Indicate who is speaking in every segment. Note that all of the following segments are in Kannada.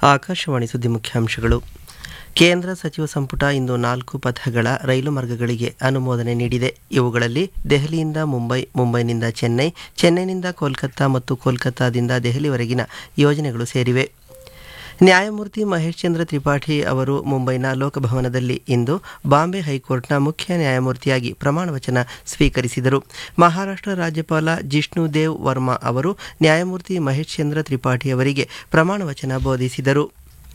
Speaker 1: ಆಕಾಶವಾಣಿ ಸುದ್ದಿ ಮುಖ್ಯಾಂಶಗಳು ಕೇಂದ್ರ ಸಚಿವ ಸಂಪುಟ ಇಂದು ನಾಲ್ಕು ಪಥಗಳ ರೈಲು ಮಾರ್ಗಗಳಿಗೆ ಅನುಮೋದನೆ ನೀಡಿದೆ ಇವುಗಳಲ್ಲಿ ದೆಹಲಿಯಿಂದ ಮುಂಬೈ ಮುಂಬೈನಿಂದ ಚೆನ್ನೈ ಚೆನ್ನೈನಿಂದ ಕೋಲ್ಕತ್ತಾ ಮತ್ತು ಕೋಲ್ಕತ್ತಾದಿಂದ ದೆಹಲಿವರೆಗಿನ ಯೋಜನೆಗಳು ಸೇರಿವೆ ನ್ಯಾಯಮೂರ್ತಿ ಮಹೇಶ್ ಚಂದ್ರ ತ್ರಿಪಾಠಿ ಅವರು ಮುಂಬೈನ ಲೋಕಭವನದಲ್ಲಿ ಇಂದು ಬಾಂಬೆ ಹೈಕೋರ್ಟ್ನ ಮುಖ್ಯ ನ್ಯಾಯಮೂರ್ತಿಯಾಗಿ ಪ್ರಮಾಣ ವಚನ ಸ್ವೀಕರಿಸಿದರು ಮಹಾರಾಷ್ಟ್ರ ರಾಜ್ಯಪಾಲ ಜಿಷ್ಣು ದೇವ್ ವರ್ಮಾ ಅವರು ನ್ಯಾಯಮೂರ್ತಿ ಮಹೇಶ್ ಚಂದ್ರ ತ್ರಿಪಾಠಿ ಅವರಿಗೆ ಪ್ರಮಾಣ ವಚನ ಬೋಧಿಸಿದರು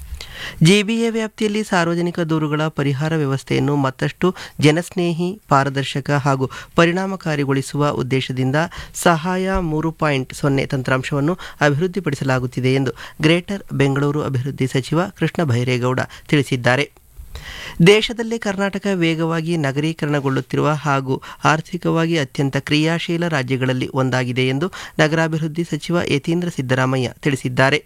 Speaker 1: ಜಿಬಿಎ ವ್ಯಾಪ್ತಿಯಲ್ಲಿ ಸಾರ್ವಜನಿಕ ದೂರುಗಳ ಪರಿಹಾರ ವ್ಯವಸ್ಥೆಯನ್ನು ಮತ್ತಷ್ಟು ಜನಸ್ನೇಹಿ ಪಾರದರ್ಶಕ ಹಾಗೂ ಪರಿಣಾಮಕಾರಿಗೊಳಿಸುವ ಉದ್ದೇಶದಿಂದ ಸಹಾಯ ಮೂರು ಪಾಯಿಂಟ್ ಸೊನ್ನೆ ತಂತ್ರಾಂಶವನ್ನು ಅಭಿವೃದ್ಧಿಪಡಿಸಲಾಗುತ್ತಿದೆ ಎಂದು ಗ್ರೇಟರ್ ಬೆಂಗಳೂರು ಅಭಿವೃದ್ಧಿ ಸಚಿವ ಕೃಷ್ಣ ಬೈರೇಗೌಡ ತಿಳಿಸಿದ್ದಾರೆ ದೇಶದಲ್ಲೇ ಕರ್ನಾಟಕ ವೇಗವಾಗಿ ನಗರೀಕರಣಗೊಳ್ಳುತ್ತಿರುವ ಹಾಗೂ ಆರ್ಥಿಕವಾಗಿ ಅತ್ಯಂತ ಕ್ರಿಯಾಶೀಲ ರಾಜ್ಯಗಳಲ್ಲಿ ಒಂದಾಗಿದೆ ಎಂದು ನಗರಾಭಿವೃದ್ಧಿ ಸಚಿವ ಯತೀಂದ್ರ ಸಿದ್ದರಾಮಯ್ಯ ತಿಳಿಸಿದ್ದಾರೆ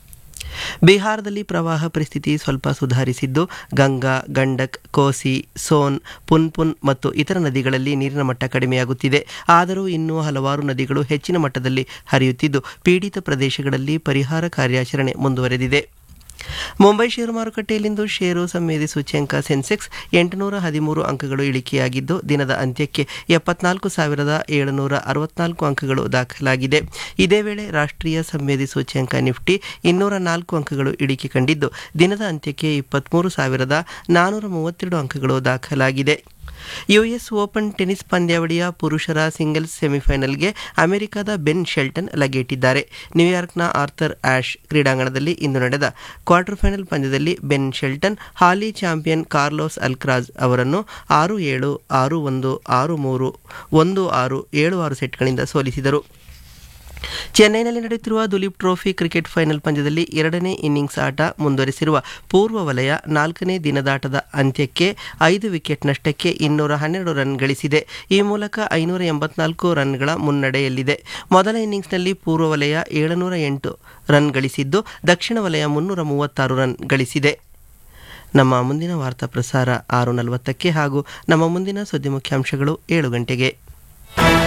Speaker 1: ಬಿಹಾರದಲ್ಲಿ ಪ್ರವಾಹ ಪರಿಸ್ಥಿತಿ ಸ್ವಲ್ಪ ಸುಧಾರಿಸಿದ್ದು ಗಂಗಾ ಗಂಡಕ್ ಕೋಸಿ ಸೋನ್ ಪುನ್ಪುನ್ ಮತ್ತು ಇತರ ನದಿಗಳಲ್ಲಿ ನೀರಿನ ಮಟ್ಟ ಕಡಿಮೆಯಾಗುತ್ತಿದೆ ಆದರೂ ಇನ್ನೂ ಹಲವಾರು ನದಿಗಳು ಹೆಚ್ಚಿನ ಮಟ್ಟದಲ್ಲಿ ಹರಿಯುತ್ತಿದ್ದು ಪೀಡಿತ ಪ್ರದೇಶಗಳಲ್ಲಿ ಪರಿಹಾರ ಕಾರ್ಯಾಚರಣೆ ಮುಂದುವರೆದಿದೆ ಮುಂಬೈ ಷೇರು ಮಾರುಕಟ್ಟೆಯಲ್ಲಿಂದು ಷೇರು ಸಂವೇದಿ ಸೂಚ್ಯಂಕ ಸೆನ್ಸೆಕ್ಸ್ ಎಂಟುನೂರ ಹದಿಮೂರು ಅಂಕಗಳು ಇಳಿಕೆಯಾಗಿದ್ದು ದಿನದ ಅಂತ್ಯಕ್ಕೆ ಎಪ್ಪತ್ನಾಲ್ಕು ಸಾವಿರದ ಏಳುನೂರ ಅರವತ್ನಾಲ್ಕು ಅಂಕಗಳು ದಾಖಲಾಗಿದೆ ಇದೇ ವೇಳೆ ರಾಷ್ಟ್ರೀಯ ಸಂವೇದಿ ಸೂಚ್ಯಂಕ ನಿಫ್ಟಿ ಇನ್ನೂರ ನಾಲ್ಕು ಅಂಕಗಳು ಇಳಿಕೆ ಕಂಡಿದ್ದು ದಿನದ ಅಂತ್ಯಕ್ಕೆ ಇಪ್ಪತ್ತ್ಮೂರು ಸಾವಿರದ ನಾನ್ನೂರ ಮೂವತ್ತೆರಡು ಅಂಕಗಳು ದಾಖಲಾಗಿದೆ ಯುಎಸ್ ಓಪನ್ ಟೆನಿಸ್ ಪಂದ್ಯಾವಳಿಯ ಪುರುಷರ ಸಿಂಗಲ್ಸ್ ಸೆಮಿಫೈನಲ್ಗೆ ಅಮೆರಿಕದ ಬೆನ್ ಶೆಲ್ಟನ್ ಲಗೇಟಿದ್ದಾರೆ ನ್ಯೂಯಾರ್ಕ್ನ ಆರ್ಥರ್ ಆಶ್ ಕ್ರೀಡಾಂಗಣದಲ್ಲಿ ಇಂದು ನಡೆದ ಕ್ವಾರ್ಟರ್ ಫೈನಲ್ ಪಂದ್ಯದಲ್ಲಿ ಬೆನ್ ಶೆಲ್ಟನ್ ಹಾಲಿ ಚಾಂಪಿಯನ್ ಕಾರ್ಲೋಸ್ ಅಲ್ಕ್ರಾಜ್ ಅವರನ್ನು ಆರು ಏಳು ಆರು ಒಂದು ಆರು ಮೂರು ಒಂದು ಆರು ಏಳು ಆರು ಸೆಟ್ಗಳಿಂದ ಸೋಲಿಸಿದರು ಚೆನ್ನೈನಲ್ಲಿ ನಡೆಯುತ್ತಿರುವ ದುಲೀಪ್ ಟ್ರೋಫಿ ಕ್ರಿಕೆಟ್ ಫೈನಲ್ ಪಂದ್ಯದಲ್ಲಿ ಎರಡನೇ ಇನ್ನಿಂಗ್ಸ್ ಆಟ ಮುಂದುವರೆಸಿರುವ ಪೂರ್ವ ವಲಯ ನಾಲ್ಕನೇ ದಿನದಾಟದ ಅಂತ್ಯಕ್ಕೆ ಐದು ವಿಕೆಟ್ ನಷ್ಟಕ್ಕೆ ಇನ್ನೂರ ಹನ್ನೆರಡು ರನ್ ಗಳಿಸಿದೆ ಈ ಮೂಲಕ ಐನೂರ ಎಂಬತ್ನಾಲ್ಕು ರನ್ಗಳ ಮುನ್ನಡೆಯಲ್ಲಿದೆ ಮೊದಲ ಇನ್ನಿಂಗ್ಸ್ನಲ್ಲಿ ಪೂರ್ವ ವಲಯ ಏಳುನೂರ ಎಂಟು ರನ್ ಗಳಿಸಿದ್ದು ದಕ್ಷಿಣ ವಲಯ ಮುನ್ನೂರ ಮೂವತ್ತಾರು ರನ್ ಗಳಿಸಿದೆ ನಮ್ಮ ಮುಂದಿನ ವಾರ್ತಾ ಪ್ರಸಾರ ಆರು ನಲವತ್ತಕ್ಕೆ ಹಾಗೂ ನಮ್ಮ ಮುಂದಿನ ಸುದ್ದಿ ಮುಖ್ಯಾಂಶಗಳು ಏಳು ಗಂಟೆಗೆ